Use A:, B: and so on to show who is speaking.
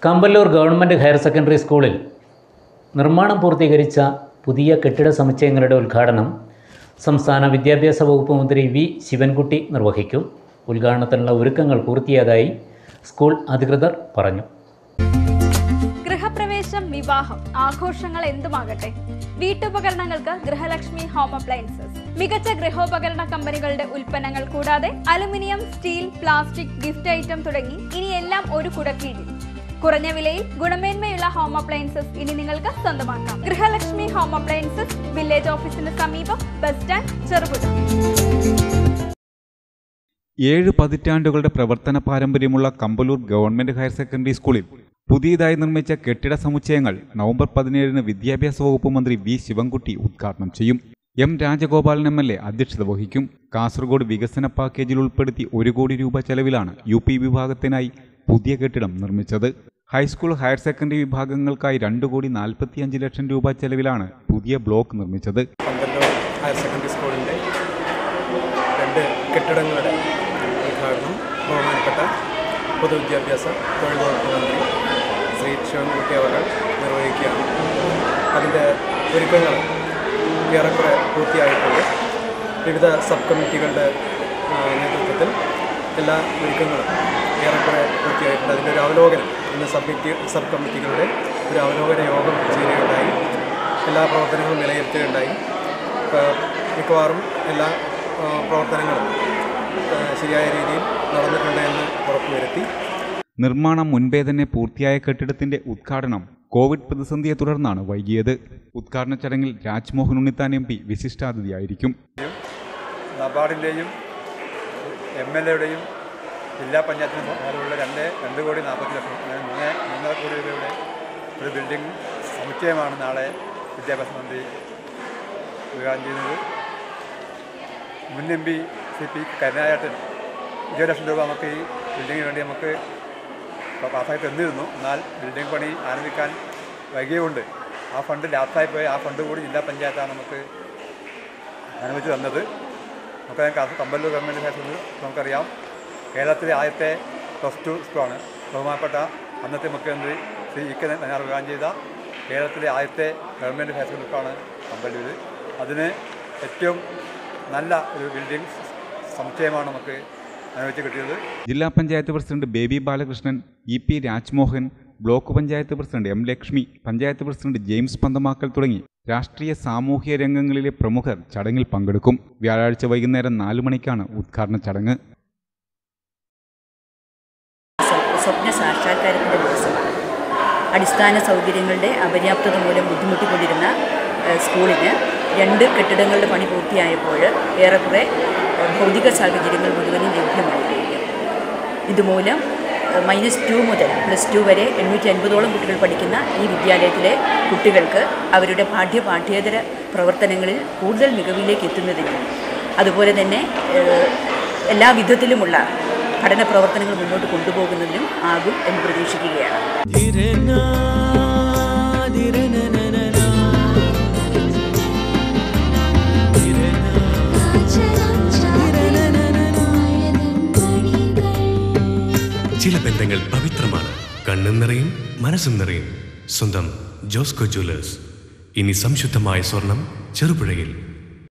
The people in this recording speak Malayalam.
A: കമ്പല്ലൂർ ഗവൺമെൻറ് ഹയർ സെക്കൻഡറി സ്കൂളിൽ നിർമ്മാണം പൂർത്തീകരിച്ച പുതിയ കെട്ടിട സമുച്ചയങ്ങളുടെ ഉദ്ഘാടനം സംസ്ഥാന വിദ്യാഭ്യാസ വകുപ്പ് മന്ത്രി വി ശിവൻകുട്ടി നിർവഹിക്കും ഉദ്ഘാടനത്തിനുള്ള ഒരുക്കങ്ങൾ പൂർത്തിയായതായി സ്കൂൾ അധികൃതർ പറഞ്ഞു
B: ഗൃഹപ്രവേശം വിവാഹം ആഘോഷങ്ങൾ എന്തുമാകട്ടെ വീട്ടുപകരണങ്ങൾക്ക് ഗൃഹലക്ഷ്മി ഹോം അപ്ലയൻസസ് മികച്ച ഗൃഹോപകരണ കമ്പനികളുടെ ഉൽപ്പന്നങ്ങൾ കൂടാതെ aluminium steel plastic gift item തുടങ്ങി ഇനി എല്ലാം ഒരു കുടക്കീഴിൽ കുറഞ്ഞ വിലയിൽ ഗുണമേന്മയുള്ള ഹോം അപ്ലയൻസസ് ഇനി നിങ്ങൾക്ക് സ്വന്തമാക്കാം ഗൃഹലക്ഷ്മി ഹോം അപ്ലയൻസസ് വില്ലേജ് ഓഫീസിന് സമീപം ബസ് സ്റ്റാൻഡ് ചെറുപുഴ
C: ഏഴ് പതിറ്റാണ്ടുകളുടെ പ്രവർത്തന പാരമ്പര്യമുള്ള കമ്പലൂർ ഗവൺമെന്റ് ഹയർ സെക്കൻഡറി സ്കൂളിൽ പുതിയതായി നിർമ്മിച്ച കെട്ടിട സമുച്ചയങ്ങൾ നവംബർ പതിനേഴിന് വിദ്യാഭ്യാസ വകുപ്പ് മന്ത്രി വി ശിവൻകുട്ടി ഉദ്ഘാടനം ചെയ്യും M Rajagopalan M L A അധ്യക്ഷത വഹിക്കും കാസർഗോഡ് വികസന പാക്കേജിൽ ഉൾപ്പെടുത്തി ഒരു കോടി രൂപ ചെലവിലാണ് യു പി വിഭാഗത്തിനായി പുതിയ കെട്ടിടം നിർമ്മിച്ചത് ഹൈസ്കൂൾ ഹയർ സെക്കൻഡറി വിഭാഗങ്ങൾക്കായി രണ്ട് കോടി നാൽപ്പത്തിയഞ്ച് ലക്ഷം രൂപ ചെലവിലാണ് പുതിയ ബ്ലോക്ക് നിർമ്മിച്ചത്
D: പന്തല്ലൂർ ഹയർ സെക്കൻഡറി സ്കൂളിൻ്റെ രണ്ട് കെട്ടിടങ്ങളുടെ ഉദ്ഘാടനം ബഹുമാനപ്പെട്ട പൊതുവിദ്യാഭ്യാസ തൊഴിൽ വകുപ്പ് മന്ത്രി ശ്രീ ശിവൻകുട്ടി അവർ നിർവഹിക്കുകയാണ് അതിൻ്റെ ഒരുക്കങ്ങൾ ഏറെക്കുറെ പൂർത്തിയായിട്ടുണ്ട് വിവിധ സബ് കമ്മിറ്റികളുടെ ആ, നേതൃത്വത്തിൽ എല്ലാ ഒരുക്കങ്ങളും ഏറെക്കുറെ പൂർത്തിയായിട്ടുണ്ട് അതിൻ്റെ ഒരു അവലോകനം ഇന്ന് സബ്മിറ്റി സബ് കമ്മിറ്റികളുടെ ഒരു അവലോകന യോഗം ചേരുകയുണ്ടായി എല്ലാ പ്രവർത്തനങ്ങളും വിലയിരുത്തുകയുണ്ടായി ഇപ്പോൾ മിക്കവാറും എല്ലാ ആ, പ്രവർത്തനങ്ങളും ആ, ശരിയായ രീതിയിൽ നടന്നിട്ടുണ്ട് എന്ന് ഉറപ്പുവരുത്തി
C: നിർമ്മാണം മുൻപേ തന്നെ പൂർത്തിയായ കെട്ടിടത്തിന്റെ ഉദ്ഘാടനം കോവിഡ് പ്രതിസന്ധിയെ തുടർന്നാണ് വൈകിയത് ഉദ്ഘാടന ചടങ്ങിൽ രാജ്മോഹൻ ഉണ്ണിത്താൻ എം പി വിശിഷ്ടാതിഥിയായിരിക്കും
E: നബാർഡിൻ്റെയും എം എൽ എയുടെയും ജില്ലാ പഞ്ചായത്തിനും അതുള്ള രണ്ട് രണ്ട് കോടി നാൽപ്പത്തി ലക്ഷം അതായത് മൂന്ന് മൂന്നര കോടി രൂപയുടെ ഒരു ബിൽഡിംഗ് സമുച്ചയമാണ് നാളെ വിദ്യാഭ്യാസ മന്ത്രി ഉദ്ഘാടനം ചെയ്യുന്നത് മുൻ M P C P Karunakaran ഇരുപത് ലക്ഷം രൂപ നമുക്ക് ഈ ബിൽഡിങ്ങിന് വേണ്ടി നമുക്ക് പാസ്സായി തന്നിരുന്നു എന്നാൽ ബിൽഡിംഗ് പണി ആരംഭിക്കാൻ വൈകിയുണ്ട് ആ ഫണ്ട് ലാപ്സായി പോയി ആ ഫണ്ട് കൂടി ജില്ലാ പഞ്ചായത്താണ് നമുക്ക് അനുവദിച്ച് തന്നത് നമുക്കറിയാം കാസർ കമ്പല്ലൂർ ഗവൺമെൻറ് ഹയർ സെക്കൻഡറി നമുക്കറിയാം കേരളത്തിലെ ആദ്യത്തെ പ്ലസ് ടു സ്കൂളാണ് ബഹുമാനപ്പെട്ട അന്നത്തെ മുഖ്യമന്ത്രി ശ്രീ ഇ കെ നയനാർ വിഭാഗം ചെയ്ത കേരളത്തിലെ ആദ്യത്തെ ഗവൺമെൻറ് ഹയർ സെക്കൻഡറി സ്കൂളാണ് കമ്പല്ലൂർ അതിന് ഏറ്റവും നല്ല ഒരു ബിൽഡിംഗ് സമുച്ചയമാണ് നമുക്ക് അനുവദിച്ച് കിട്ടിയത്
C: ജില്ലാ panchayat president Baby Balakrishnan E P Rajmohan block panchayat president M Lakshmi panchayat president James Panthamakkal തുടങ്ങി രാഷ്ട്രീയ സാമൂഹ്യ രംഗങ്ങളിലെ പ്രമുഖർ ചടങ്ങിൽ പങ്കെടുക്കും വ്യാഴാഴ്ച വൈകുന്നേരം നാലു മണിക്കാണ് ഉദ്ഘാടന ചടങ്ങ്
F: സ്വ- സ്വപ്ന സാക്ഷാത്കാരത്തിൻ്റെ ദിവസമാണ് അടിസ്ഥാന സൗകര്യങ്ങളുടെ അപര്യാപ്തത മൂലം ബുദ്ധിമുട്ടിക്കൊണ്ടിരുന്ന ഏഹ്, സ്കൂളിന് രണ്ട് കെട്ടിടങ്ങളുടെ പണി പൂർത്തിയായപ്പോൾ ഏറെക്കുറെ ഏഹ്, ഭൗതിക സാഹചര്യങ്ങൾ മുഴുവനും ലഭ്യമായി കഴിഞ്ഞു ഇതുമൂലം ഏഹ്, മൈനസ് ടു മുതൽ പ്ലസ് ടു വരെ എണ്ണൂറ്റി അൻപതോളം കുട്ടികൾ പഠിക്കുന്ന ഈ വിദ്യാലയത്തിലെ കുട്ടികൾക്ക് അവരുടെ പാഠ്യ പാഠ്യേതര പ്രവർത്തനങ്ങളിൽ കൂടുതൽ മികവിലേക്ക് എത്തുന്നതിനും അതുപോലെ തന്നെ ഏഹ്, എല്ലാ വിധത്തിലുമുള്ള പഠന പ്രവർത്തനങ്ങൾ മുന്നോട്ട് കൊണ്ടുപോകുന്നതിനും ആകും എന്ന് പ്രതീക്ഷിക്കുകയാണ്
G: ചില ബന്ധങ്ങൾ പവിത്രമാണ് കണ്ണും നിറയും മനസ്സും നിറയും സ്വന്തം ജോസ്കോ ജ്വല്ലേഴ്സ് ഇനി സംശുദ്ധമായ സ്വർണം ചെറുപുഴയിൽ